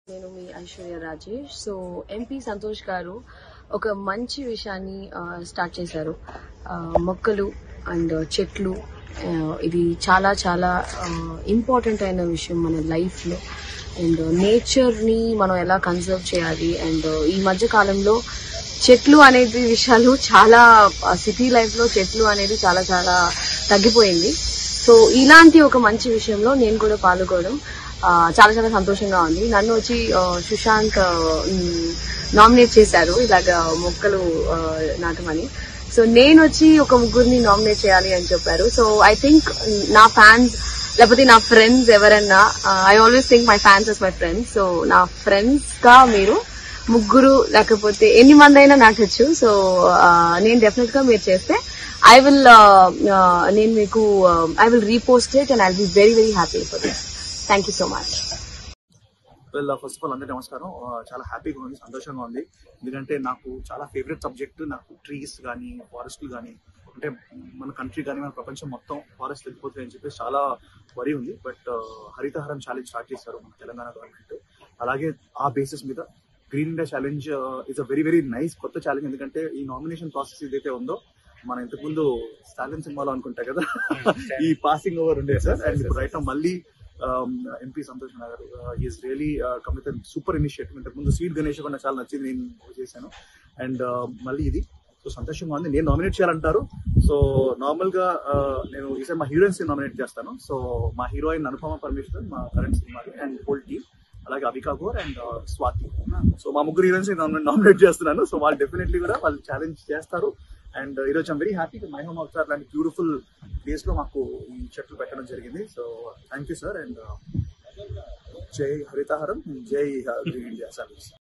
నేను మీ Aishwarya Rajesh so MP Santosh గారు ఒక మంచి విషయాన్ని ఆ, స్టార్ట్ చేశారు ఆ, మొక్కలు అండ్ చెట్లు ఆ, ఇది చాలా చాలా ఇంపార్టెంట్ అయిన విషయం మన లైఫ్లో అండ్ నేచర్ని మనం ఎలా కన్సర్వ్ చేయాలి అండ్ ఈ మధ్య కాలంలో చెట్లు అనేది విషయాలు చాలా సిటీ లైఫ్లో చెట్లు అనేది చాలా చాలా తగ్గిపోయింది సో ఇలాంటి ఒక మంచి విషయంలో నేను కూడా పాల్గొనడం ఆ, చాలా చాలా సంతోషంగా ఉంది నన్ను వచ్చి ఆ, సుశాంత్ నామినేట్ చేశారు ఇలాగ మొక్కలు ఆ, నాటమని సో నేను వచ్చి ఒక ముగ్గురిని నామినేట్ చేయాలి అని చెప్పారు సో ఐ థింక్ నా ఫ్యాన్స్ లేకపోతే నా ఫ్రెండ్స్ ఎవరన్నా I always think my fans is my friends so నా ఫ్రెండ్స్ గా మీరు ముగ్గురు లేకపోతే ఎన్ని మంది అయినా నాటొచ్చు సో నేను డెఫినెట్ గా మీరు చేస్తే ఐ విల్ నేను మీకు I will repost it and I be very very happy for this thank you so much well first of all అందరికీ నమస్కారం ఆ, చాలా హ్యాపీగా ఉంది సంతోషంగా ఉంది ఎందుకంటే నాకు చాలా ఫేవరెట్ సబ్జెక్ట్ నాకు ట్రీస్ కానీ ఫారెస్ట్లు కానీ అంటే మన కంట్రీ కానీ మన ప్రపంచం మొత్తం ఫారెస్ట్ వెళ్ళిపోతాయి అని చెప్పేసి చాలా వరి ఉంది బట్ హరితహారం ఛాలెంజ్ స్టార్ట్ చేశారు మన తెలంగాణ గవర్నమెంట్ అలాగే ఆ బేసిస్ మీద green India challenge is a very very nice కొత్త ఛాలెంజ్ ఎందుకంటే ఈ నామినేషన్ ప్రాసెస్ ఏదైతే ఉందో మన ఇంతకుముందు స్టాలిన్ సినిమాలో అనుకుంటా కదా ఈ పాసింగ్ ఓవర్ ఉండేది సార్ అండ్ ఇప్పుడు రైట్ మళ్ళీ MP Santosh Nagar is really come with super initiative ఇంతకు ముందు స్వీట్ గణేష్ కూడా నాకు చాలా నచ్చింది నేను చేశాను అండ్ మళ్ళీ ఇది సో సంతోషంగా ఉంది నేను నామినేట్ చేయాలంటారు సో నార్మల్ గా uh, నేను ఈసారి మా హీరోయిన్స్ నామినేట్ చేస్తాను సో మా హీరోయిన్ అనుపమ పరమేశ్వర్ మా కరెంట్ సినిమాకి అండ్ హోల్ టీమ్ అలాగే అవికా గోర్ అండ్ స్వాతి సో మా ముగ్గురు హీరోయిన్స్ నామినేట్ చేస్తున్నాను సో వాళ్ళు డెఫినెట్లీ కూడా వాళ్ళు ఛాలెంజ్ చేస్తారు అండ్ ఈరోజు I'm very happy my home అవుతారు లాంటి బ్యూటిఫుల్ ప్లేస్ లో మాకు ఈ చెట్లు పెట్టడం జరిగింది so thank you sir and జై హరితహారం జై గ్రీన్ ఇండియా సర్వీస్